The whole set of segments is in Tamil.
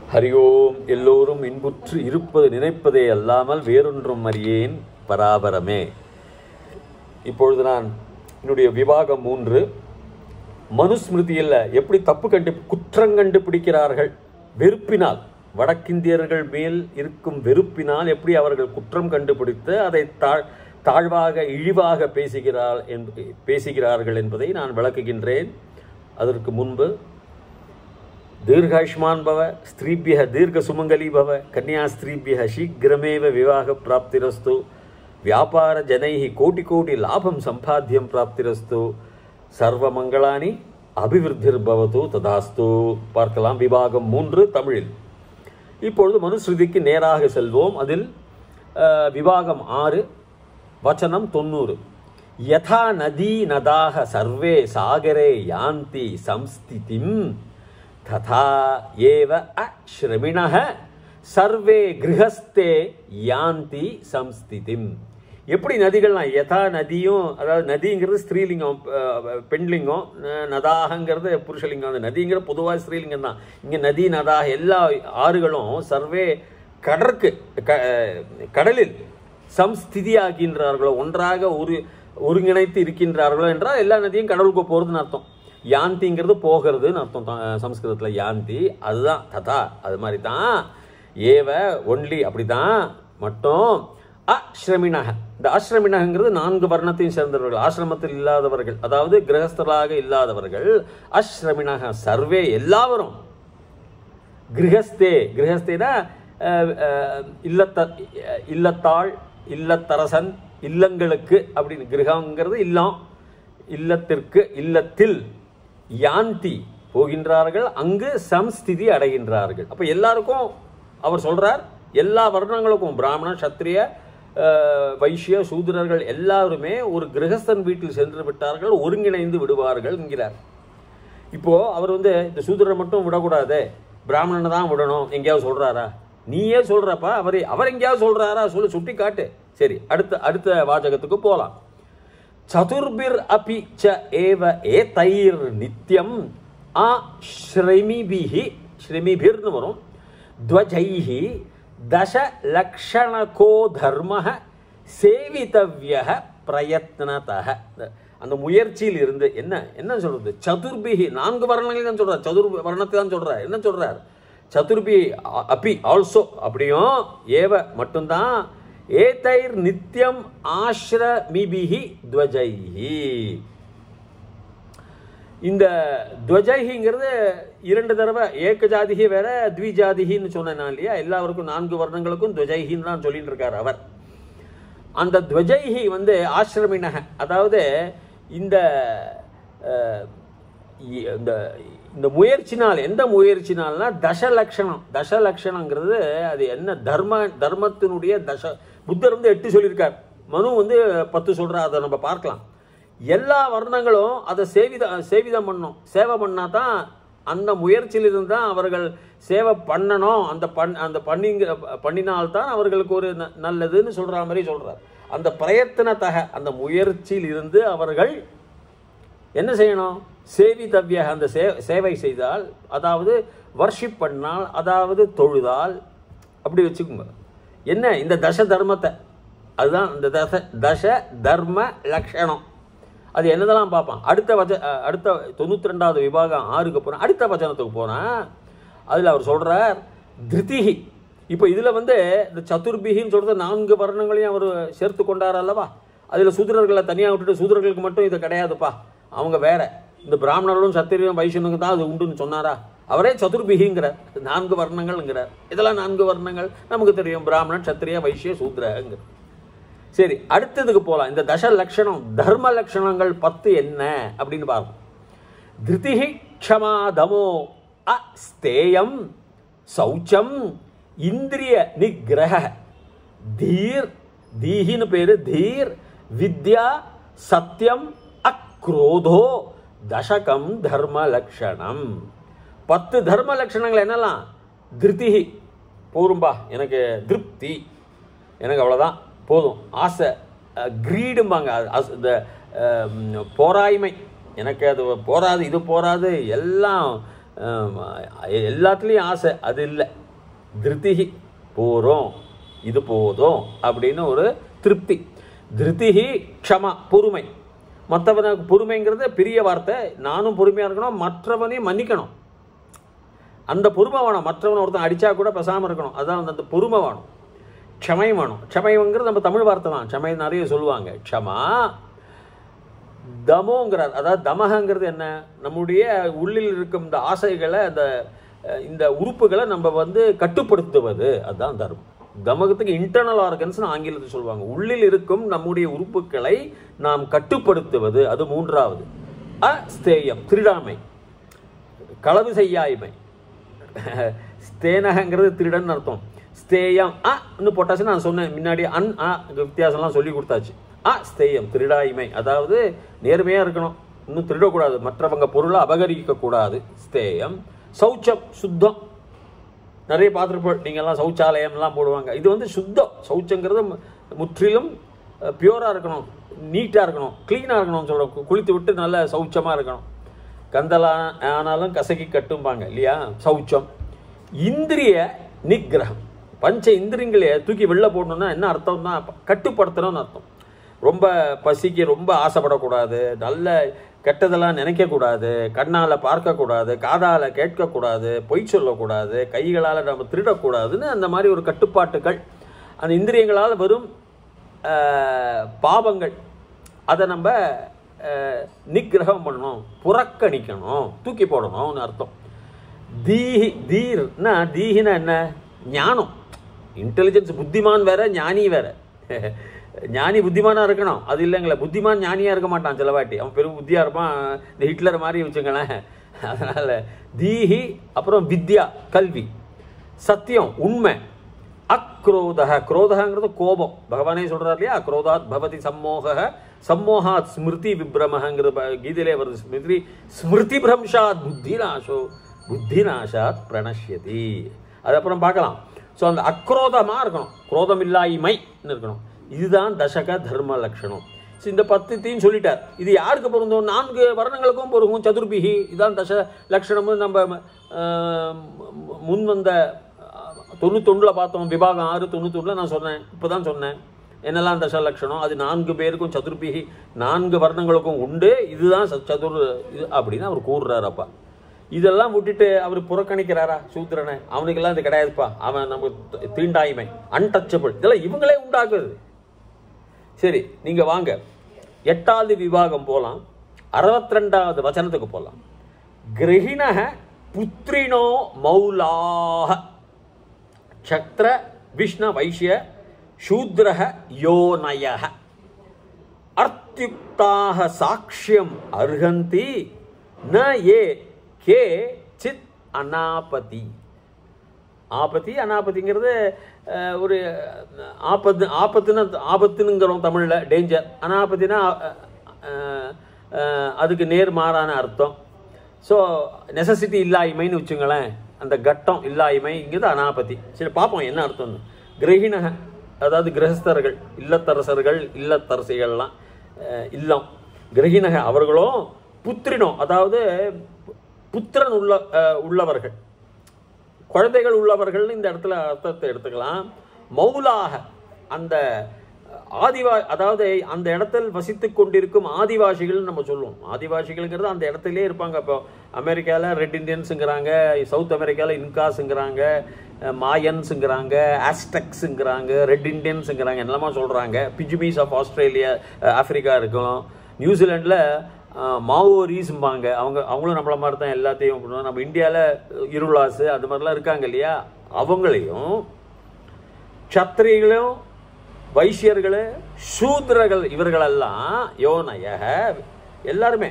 ஹரி ஓம் எல்லோரும் இன்புற்று இருப்பது நினைப்பதே அல்லாமல் வேறொன்றும் அறியேன் பராபரமே இப்பொழுது நான் என்னுடைய விவாகம் மூன்று மனுஸ்மிருதியில் எப்படி தப்பு கண்டு குற்றம் கண்டுபிடிக்கிறார்கள் வெறுப்பினால் வடக்கிந்தியர்கள் மேல் இருக்கும் வெறுப்பினால் எப்படி அவர்கள் குற்றம் கண்டுபிடித்து அதை தாழ் தாழ்வாக இழிவாக பேசுகிறார் என்ப பேசுகிறார்கள் என்பதை நான் விளக்குகின்றேன் அதற்கு முன்பு दीर्घायुष्मान् भव स्त्रीभ्यः दीर्घसुमङ्गली भव कन्यास्त्रीभ्यः शीघ्रमेव विवाहप्राप्तिरस्तु व्यापारजनैः कोटिकोटिलाभं सम्पाद्यं प्राप्तिरस्तु சர்வமங்களானி அபிவிருத்திர்பவது ததாஸ்து பார்க்கலாம் விபாகம் மூன்று தமிழில் இப்பொழுது மனுஸ்ருதிக்கு நேராக செல்வோம் அதில் அஹ், விபாகம் ஆறு வச்சனம் தொண்ணூறு யதா நதி நதாக சர்வே சாகரே யாந்தி சம்ஸ்திதிம் ததா ஏவ அஸ்ரமிணः சர்வே கிரகஸ்தே யாந்தி சம்ஸ்திதிம் எப்படி நதிகள்லாம் யதா நதியும் அதாவது நதிங்கிறது ஸ்திரீலிங்கம் அஹ், பெண்லிங்கம் ந- நதாகங்கிறது புருஷலிங்கம் அந்த நதிங்கிற பொதுவாக ஸ்திரீலிங்கம் தான் இங்கே நதி நதாக எல்லா ஆறுகளும் சர்வே கடற்கு க கடலில் சம்ஸ்திதியாகின்றார்களோ ஒன்றாக ஒரு ஒருங்கிணைத்து இருக்கின்றார்களோ என்றால் எல்லா நதியும் கடலுக்கு போகிறதுன்னு அர்த்தம் யாந்திங்கிறது போகிறதுன்னு அர்த்தம் தான், சம்ஸ்கிருதத்தில் யாந்தி அதுதான் ததா அது மாதிரி தான் ஏவ ஒன்லி அப்படிதான் மட்டும் அஸ்ரமிணக இந்த அஸ்ரமிணகங்கிறது நான்கு வர்ணத்தையும் சேர்ந்தவர்கள் ஆசிரமத்தில் இல்லாதவர்கள் அதாவது கிரகஸ்தராக இல்லாதவர்கள் அஸ்ரமிணக சர்வே எல்லாவரும் கிரகஸ்தே கிரகஸ்தேனா அஹ், அஹ், இல்லத்த இல்லத்தாள் இல்லத்தரசன் இல்லங்களுக்கு அப்படின்னு கிரகங்கிறது இல்லம் இல்லத்திற்கு இல்லத்தில் யாந்தி போகின்றார்கள் அங்கு சம்ஸ்திதி அடைகின்றார்கள் அப்ப எல்லாருக்கும் அவர் சொல்றார் எல்லா வர்ணங்களுக்கும் பிராமணன் சத்திரிய அஹ், வைஷ்ய சூத்திரர்கள் எல்லாருமே ஒரு கிரகஸ்தன் வீட்டில் சென்று விட்டார்கள் ஒருங்கிணைந்து விடுவார்கள் என்கிறார் இப்போ அவர் வந்து இந்த சூத்திரரை மட்டும் விடக்கூடாது பிராமணனை தான் விடணும் எங்கேயாவது சொல்றாரா நீயே சொல்றப்பா அவர் அவர் எங்கேயாவது சொல்றாரா சொல்லு சுட்டி காட்டு சரி அடுத்த அடுத்த வாசகத்துக்கு போலாம் சதுர்பிர் அபி ச ஏவ ஏதைர் நித்யம் ஆ ஸ்ரமிபிஹி ஸ்ரமிபிர்னு வரும் துவஜைஹி தச லக்ஷணகோ தர்ம சேவித்தவ்ய பிரயத்னதः அந்த முயற்சியில் இருந்து என்ன என்ன சொல்றது சதுர்பிஹி நான்கு வர்ணங்கள் தான் சொல்றார் சதுர் வர்ணத்தை தான் சொல்றார் என்ன சொல்றார் சதுர்பி அ- அபி ஆல்சோ அப்படியும் ஏவ மட்டும்தான் ஏதைர் நித்தியம் ஆශ්‍රமிபிஹி துவஜைஹி இந்த துவஜைங்கிறது இரண்டு தடவை ஏக ஜாதிகி வேற த்விஜாதிகின்னு சொன்னேன் நான் இல்லையா எல்லாருக்கும் நான்கு வர்ணங்களுக்கும் துவஜைகின்னு தான் சொல்லிட்டு இருக்கார் அவர் அந்த துவஜைகி வந்து ஆசிரமினக அதாவது இந்த அஹ், இ- இந்த இந்த முயற்சினால் எந்த முயற்சினால்னா தசலக்ஷணம் தசலக்ஷணங்கிறது அது என்ன தர்ம தர்மத்தினுடைய தச புத்தர் வந்து எட்டு சொல்லியிருக்கார் மனு வந்து பத்து சொல்றார் அதை நம்ம பார்க்கலாம் எல்லா வர்ணங்களும் அதை சேவித சேவிதம் பண்ணணும் சேவை பண்ணா தான் அந்த முயற்சியிலிருந்து தான் அவர்கள் சேவை பண்ணணும் அந்த பண் அந்த பண்ணிங்க பண்ணினால்தான் அவர்களுக்கு ஒரு ந- நல்லதுன்னு சொல்ற மாதிரி சொல்றார் அந்த பிரயத்தனத்தக அந்த முயற்சியில் இருந்து அவர்கள் என்ன செய்யணும் சேவிதவ்ய அந்த சே சேவை செய்தால் அதாவது வர்ஷிப் பண்ணால் அதாவது தொழுதால் அப்படி வச்சுக்கோங்க என்ன இந்த தச தர்மத்தை அதுதான் இந்த தச தச தர்ம லக்ஷணம் அது என்னதெல்லாம் பார்ப்பான் அடுத்த வச்ச அஹ், அடுத்த தொண்ணூற்றி ரெண்டாவது விபாகம் ஆறுக்கு போனால் அடுத்த வச்சனத்துக்கு போனால் அதில் அவர் சொல்கிறார் திருதிகி இப்போ இதில் வந்து இந்த சதுர்பிகின்னு சொல்கிறது நான்கு வர்ணங்களையும் அவர் சேர்த்து கொண்டார் அல்லவா அதில் சூத்திரர்களை தனியாக விட்டுட்டு சூத்திரர்களுக்கு மட்டும் இது கிடையாதுப்பா அவங்க வேற இந்த பிராமணர்களும் சத்திரியும் வைஷ்ணனுக்கு தான் அது உண்டுன்னு சொன்னாரா அவரே சதுர்பிகிங்கிறார் நான்கு வர்ணங்கள்ங்கிறார் இதெல்லாம் நான்கு வர்ணங்கள் நமக்கு தெரியும் பிராமணன் சத்திரிய வைஷ்ய சூத்ரங்கிற சரி அடுத்ததுக்கு போகலாம் இந்த தச லட்சணம் தர்ம லட்சணங்கள் பத்து என்ன அப்படின்னு பார்ப்போம் திருதிஹி க்ஷமா தமோ அஸ்தேயம் சௌச்சம் இந்திரிய நிகிரக தீர் தீஹின்னு பேரு தீர் வித்யா சத்தியம் அக்ரோதோ தசகம் தர்ம லக்ஷணம் பத்து தர்ம லட்சணங்கள் என்னலாம் திருதிஹி போரும்பா எனக்கு திருப்தி எனக்கு அவ்வளோதான் போதும் ஆசை கிரீடும்பாங்க அது அஸ்- இந்த அஹ், ம், போராய்மை எனக்கு அது போராது இது போராது எல்லாம் ஆம், எல்லாத்துலேயும் ஆசை அது இல்லை திருத்திகி போகிறோம் இது போதும் அப்படின்னு ஒரு திருப்தி திருத்திகி க்ஷமா பொறுமை மற்றவனுக்கு பொறுமைங்கிறது பெரிய வார்த்தை நானும் பொறுமையாக இருக்கணும் மற்றவனையும் மன்னிக்கணும் அந்த பொறுமை வேணும் மற்றவன் ஒருத்தன் அடித்தா கூட பேசாமல் இருக்கணும் அதான் அந்த- அந்த பொறுமை வேணும் க்ஷமை வேணும் க்ஷமைங்கிறது நம்ம தமிழ் வார்த்தை தான் க்ஷமை நிறைய சொல்லுவாங்க க்ஷமா தமோங்கிறார் அதாவது தமகங்கிறது என்ன நம்முடைய உள்ளில் இருக்கும் இந்த ஆசைகளை அந்த அஹ், இந்த உறுப்புகளை நம்ம வந்து கட்டுப்படுத்துவது அதுதான் தர்மம் தமகத்துக்கு இன்டர்னல் ஆர்கன்ஸ் ஆங்கிலத்தில் சொல்லுவாங்க உள்ளில் இருக்கும் நம்முடைய உறுப்புகளை நாம் கட்டுப்படுத்துவது அது மூன்றாவது அஸ்தேயம் திருடாமை களவு செய்யாய்மை ஸ்தேனகங்கிறது திருடன் அர்த்தம் ஸ்தேயம் அ ன்னு போட்டாச்சு நான் சொன்னேன் முன்னாடி அன் அ இந்த வித்தியாசம்லாம் சொல்லி கொடுத்தாச்சு அ ஸ்தேயம் திருடாய்மை அதாவது நேர்மையாக இருக்கணும் இன்னும் திருடக்கூடாது மற்றவங்க பொருளை அபகரிக்க கூடாது ஸ்தேயம் சௌச்சம் சுத்தம் நிறைய பார்த்துருப்போம் நீங்கள்லாம் சௌச்சாலயம்லாம் போடுவாங்க இது வந்து சுத்தம் சௌச்சங்கிறது மு- முற்றிலும் பியூராக இருக்கணும் நீட்டாக இருக்கணும் க்ளீனாக இருக்கணும்னு சொல்கிறோம் குளித்து விட்டு நல்ல சௌச்சமாக இருக்கணும் கந்தலா ஆனாலும் கசக்கி கட்டும்பாங்க இல்லையா சௌச்சம் இந்திரிய நிக்கிரகம் பஞ்ச இந்திரியங்களை தூக்கி வெளில போடணும்னா என்ன அர்த்தம்னா கட்டுப்படுத்தணும்னு அர்த்தம் ரொம்ப பசிக்கு ரொம்ப ஆசைப்படக்கூடாது நல்ல கெட்டதெல்லாம் நினைக்கக்கூடாது கண்ணால் பார்க்கக்கூடாது காதால் கேட்கக்கூடாது பொய் சொல்லக்கூடாது கைகளால் நம்ம திருடக்கூடாதுன்னு அந்த மாதிரி ஒரு கட்டுப்பாட்டுகள் அந்த இந்திரியங்களால் வரும் ஆஹ், பாவங்கள் அதை நம்ம ஆஹ், நிக்கிரகம் பண்ணணும் புறக்கணிக்கணும் தூக்கி போடணும்னு அர்த்தம் தீஹி தீர்னா தீஹினா என்ன ஞானம் இன்டெலிஜென்ஸ் புத்திமான் வேற ஞானி வேற ஞானி புத்திமானா இருக்கணும் அது இல்லைங்களே புத்திமான் ஞானியா இருக்க மாட்டான் சில வாட்டி அவன் பெரும் புத்தியா இருப்பான் இந்த ஹிட்லர் மாதிரி வச்சுங்களேன் அதனால தீஹி அப்புறம் வித்யா கல்வி சத்தியம் உண்மை அக்ரோதக குரோதகங்கிறது கோபம் பகவானே சொல்றார் இல்லையா குரோதாத் பவதி சம்மோக சம்மோகாத் ஸ்மிருதி விப்ரமஹங்கிறது ப- கீதையிலே வருது ஸ்மிருதி ஸ்மிருதி பிரம்ஷாத் புத்தி நாசோ புத்தி நாசாத் பிரணஷ்யதி அது அப்புறம் பார்க்கலாம் ஸோ அந்த அக்ரோதமாக இருக்கணும் குரோதம் இல்லாய்மைன்னு இருக்கணும் இதுதான் தசக தர்ம லட்சணம் ஸோ இந்த பத்துத்தையும் சொல்லிட்டார் இது யாருக்கு பொருந்தும் நான்கு வர்ணங்களுக்கும் பொருந்தும் சதுர்பிகி இதான் தச லட்சணம்னு நம்ம ஆஹ், முன் வந்த தொண்ணூத்தொன்னில் பார்த்தோம் விபாகம் ஆறு தொண்ணூத்தொன்னில் நான் சொன்னேன் இப்போ தான் சொன்னேன் என்னெல்லாம் தச லட்சணம் அது நான்கு பேருக்கும் சதுர்பிகி நான்கு வர்ணங்களுக்கும் உண்டு இதுதான் ச- சதுர் இது அப்படின்னு அவர் கூறுறாரு அப்பா இதெல்லாம் விட்டுட்டு அவர் புறக்கணிக்கிறாரா சூத்திரனை அவனுக்கெல்லாம் இது கிடையாதுப்பா அவன் நம்ம த- தீண்டாய்மை அன்டச்சபிள் இதெல்லாம் இவங்களே உண்டாக்குறது சரி நீங்க வாங்க எட்டாவது விவாகம் போலாம் அறுபத்தி ரெண்டாவது வசனத்துக்கு போலாம் கிரகிணக புத்ரினோ மௌலாக சக்ர விஷ்ண வைஷ்ய சூத்ரக யோனயः அர்த்தியுக்தாக சாட்சியம் அர்ஹந்தி ந ஏ கே சித் அனாபதி ஆபத்தி அனாபத்திங்கிறது அஹ், ஒரு அஹ், ஆபத்து ஆபத்துன்னு ஆபத்துனுங்கிறோம் தமிழில் டேஞ்சர் அனாபத்தினா அஹ், அஹ், அஹ், அதுக்கு நேர்மாறான அர்த்தம் ஸோ நெசசிட்டி இல்லாய்மைன்னு வச்சுங்களேன் அந்த கட்டம் இல்லாய்மைங்கிறது அனாபத்தி சரி பார்ப்போம் என்ன அர்த்தம்னு கிரகிணக அதாவது கிரகஸ்தர்கள் இல்லத்தரசர்கள் இல்லத்தரசிகள்லாம் அஹ், இல்லம் கிரகிணக அவர்களும் புத்திரினோ அதாவது புத்திரன் உள்ள அஹ், உள்ளவர்கள் குழந்தைகள் உள்ளவர்கள் இந்த இடத்துல அர்த்தத்தை எடுத்துக்கலாம் மௌலாக அந்த ஆதிவா அதாவது அந்த இடத்தில் வசித்துக் கொண்டிருக்கும் ஆதிவாசிகள் நம்ம சொல்லுவோம் ஆதிவாசிகள்ங்கிறது அந்த இடத்துலயே இருப்பாங்க இப்போ அமெரிக்காவில் ரெட் இண்டியன்ஸுங்கிறாங்க சவுத் அமெரிக்காவில் இன்காஸுங்கிறாங்க அஹ், மாயன்ஸுங்கிறாங்க ஆஸ்டெக்ஸுங்கிறாங்க ரெட் இண்டியன்ஸுங்கிறாங்க என்னெல்லாமா சொல்கிறாங்க பிஜுமீஸ் ஆஃப் ஆஸ்திரேலியா அஹ், ஆப்பிரிக்கா இருக்கும் நியூசிலாண்டில் மாவோரீஸ்ம்பாங்க அவங்க அவங்களும் நம்மள மாதிரி தான் எல்லாத்தையும் பண்ணுவோம் நம்ம இந்தியாவில் இருளாசு அது மாதிரிலாம் இருக்காங்க இல்லையா அவங்களையும் சத்திரிகளும் வைசியர்கள் சூத்ரர்கள் இவர்களெல்லாம் யோனயக எல்லாருமே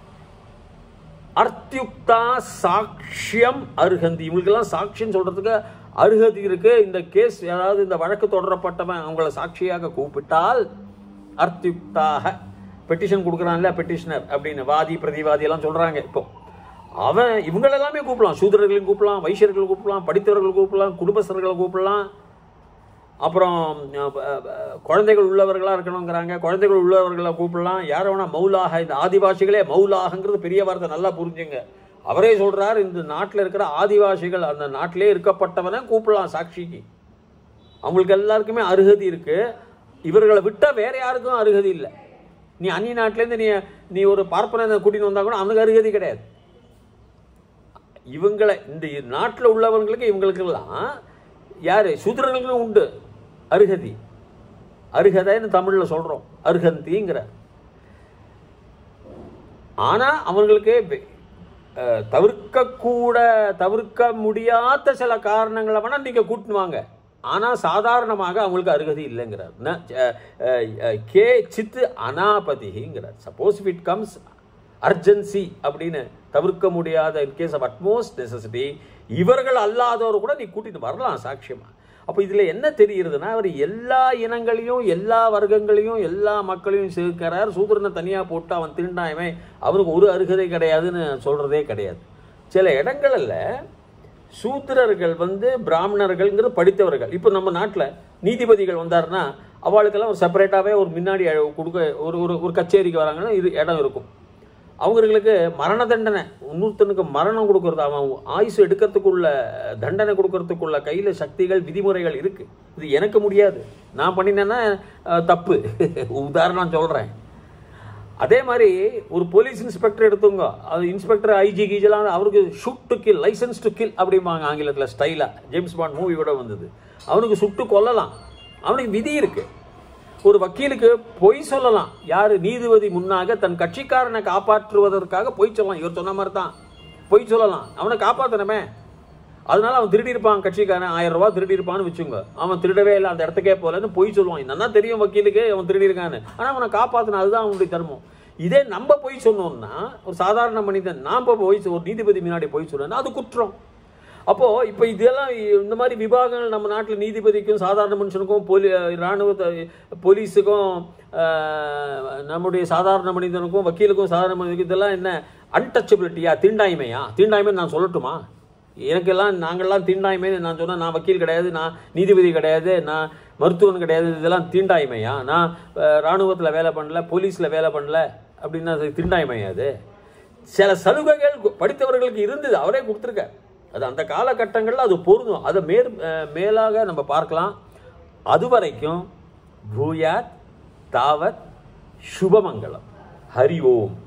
அர்த்தியுக்தா சாட்சியம் அருகந்தி இவங்களுக்கெல்லாம் சாட்சியம் சொல்றதுக்கு அருகதி இருக்கு இந்த கேஸ் அதாவது இந்த வழக்கு தொடரப்பட்டவன் அவங்கள சாட்சியாக கூப்பிட்டால் அர்த்தியுக்தாக பெட்டிஷன் கொடுக்குறான்ல பெட்டிஷனர் அப்படின்னு வாதி பிரதிவாதி எல்லாம் சொல்றாங்க இப்போ அவன் இவங்கள எல்லாமே கூப்பிடலாம் சூத்திரர்களையும் கூப்பிடலாம் வைசியர்கள் கூப்பிடலாம் படித்தவர்கள் கூப்பிடலாம் குடும்பஸ்தர்களை கூப்பிடலாம் அப்புறம் அஹ், அஹ், குழந்தைகள் உள்ளவர்களாக இருக்கணுங்கிறாங்க குழந்தைகள் உள்ளவர்களை கூப்பிடலாம் யாரை வேணா மௌலாக இந்த ஆதிவாசிகளே மௌலாகங்கிறது பெரிய வார்த்தை நல்லா புரிஞ்சுங்க அவரே சொல்றார் இந்த நாட்டில் இருக்கிற ஆதிவாசிகள் அந்த நாட்டிலே இருக்கப்பட்டவனை கூப்பிடலாம் சாட்சிக்கு அவங்களுக்கு எல்லாருக்குமே அருகதி இருக்கு இவர்களை விட்டா வேற யாருக்கும் அருகதி இல்லை நீ அந்நிய நாட்டிலேருந்து நீ நீ ஒரு பார்ப்பனை கூட்டின்னு வந்தா கூட அவனுக்கு அருகதி கிடையாது இவங்களை இந்த நாட்டில் உள்ளவங்களுக்கு இவங்களுக்கெல்லாம் யாரு சூத்திரர்களுக்கும் உண்டு அருகதி அருகதைன்னு தமிழில் சொல்றோம் அருகந்திங்கிற ஆனா அவங்களுக்கு வெ- அஹ், தவிர்க்கக்கூட தவிர்க்க முடியாத சில காரணங்களை வேணா நீங்க கூட்டின்னு வாங்க ஆனா சாதாரணமாக அவங்களுக்கு அருகதி இல்லைங்கிறார் ந- அஹ், அஹ், கே சித்து அனாபதிங்கிறார் சப்போஸ் இட் கம்ஸ் அர்ஜென்சி அப்படின்னு தவிர்க்க முடியாத in case of utmost necessity இவர்கள் அல்லாதவர் கூட நீ கூட்டிட்டு வரலாம் சாட்சியமா அப்போ இதுல என்ன தெரிகிறதுனா அவர் எல்லா இனங்களையும் எல்லா வர்க்கங்களையும் எல்லா மக்களையும் சேர்க்கிறார் சூத்திரனை தனியா போட்டு அவன் திருண்டாயவன் அவனுக்கு ஒரு அருகதை கிடையாதுன்னு சொல்றதே கிடையாது சில இடங்கள்ல சூத்திரர்கள் வந்து பிராமணர்கள்ங்கிற படித்தவர்கள் இப்போ நம்ம நாட்டில் நீதிபதிகள் வந்தாருன்னா அவளுக்கெல்லாம் ஒரு செப்பரேட்டாகவே ஒரு முன்னாடி கொடுக்க ஒரு ஒரு ஒரு கச்சேரிக்கு வராங்கன்னா இது இடம் இருக்கும் அவங்களுக்கு மரண தண்டனை இன்னொருத்தனுக்கு மரணம் கொடுக்கறது அவன் ஆயுசு எடுக்கிறதுக்குள்ள தண்டனை கொடுக்கறதுக்குள்ள கையில் சக்திகள் விதிமுறைகள் இருக்கு இது எனக்கு முடியாது நான் பண்ணினேன்னா அஹ், தப்பு உதாரணம் சொல்கிறேன் அதே மாதிரி ஒரு போலீஸ் இன்ஸ்பெக்டர் எடுத்துங்க அது இன்ஸ்பெக்டர் ஐஜி கீஜெல்லாம் அவருக்கு shoot to kill license to kill அப்படிம்பாங்க ஆங்கிலத்தில் ஸ்டைலாக ஜேம்ஸ் பாண்ட் மூவியோட வந்தது அவனுக்கு சுட்டு கொல்லலாம் அவனுக்கு விதி இருக்கு ஒரு வக்கீலுக்கு பொய் சொல்லலாம் யாரு நீதிபதி முன்னாக தன் கட்சிக்காரனை காப்பாற்றுவதற்காக பொய் சொல்லலாம் இவர் சொன்ன மாதிரி தான் பொய் சொல்லலாம் அவனை காப்பாற்றணுமே அதனால அவன் திருடி இருப்பான் கட்சிக்காரன் ஆயிரம் ரூபாய் திருடி இருப்பான்னு வச்சுங்க அவன் திருடவே இல்லை அந்த இடத்துக்கே போகலன்னு பொய் சொல்லுவான் என்னன்னா தெரியும் வக்கீலுக்கு அவன் திருடி இருக்கான்னு ஆனால் அவனை காப்பாற்றணும் அதுதான் அவனுடைய தர்மம் இதே நம்ம பொய் சொன்னோம்னா ஒரு சாதாரண மனிதன் நாம் பொய் சொ- ஒரு நீதிபதி முன்னாடி பொய் சொல்லணும் அது குற்றம் அப்போ இப்போ இதெல்லாம் இந்த மாதிரி விபாகங்கள் நம்ம நாட்டில் நீதிபதிக்கும் சாதாரண மனுஷனுக்கும் போலி இராணுவ போலீஸுக்கும் ஆஹ், நம்முடைய சாதாரண மனிதனுக்கும் வக்கீலுக்கும் சாதாரண மனிதனுக்கும் இதெல்லாம் என்ன அன்டச்சபிலிட்டியா தீண்டாய்மையா தீண்டாய்மை நான் சொல்லட்டுமா எனக்கெல்லாம் நாங்கள்லாம் தீண்டாய்மை நான் சொன்னேன் நான் வக்கீல் கிடையாது நான் நீதிபதி கிடையாது நான் மருத்துவன் கிடையாது இதெல்லாம் தீண்டாய்மையா நான் இராணுவத்தில் வேலை பண்ணல போலீஸில் வேலை பண்ணல அப்படின்னா அது தீண்டாய்மையா அது சில சலுகைகள் கு- படித்தவர்களுக்கு இருந்தது அவரே கொடுத்துருக்கார் அது அந்த காலகட்டங்களில் அது பொருந்தும் அதை மேற் அஹ் மேலாக நம்ம பார்க்கலாம் அது வரைக்கும் பூயாத் தாவத் சுபமங்கலம் ஹரி ஓம்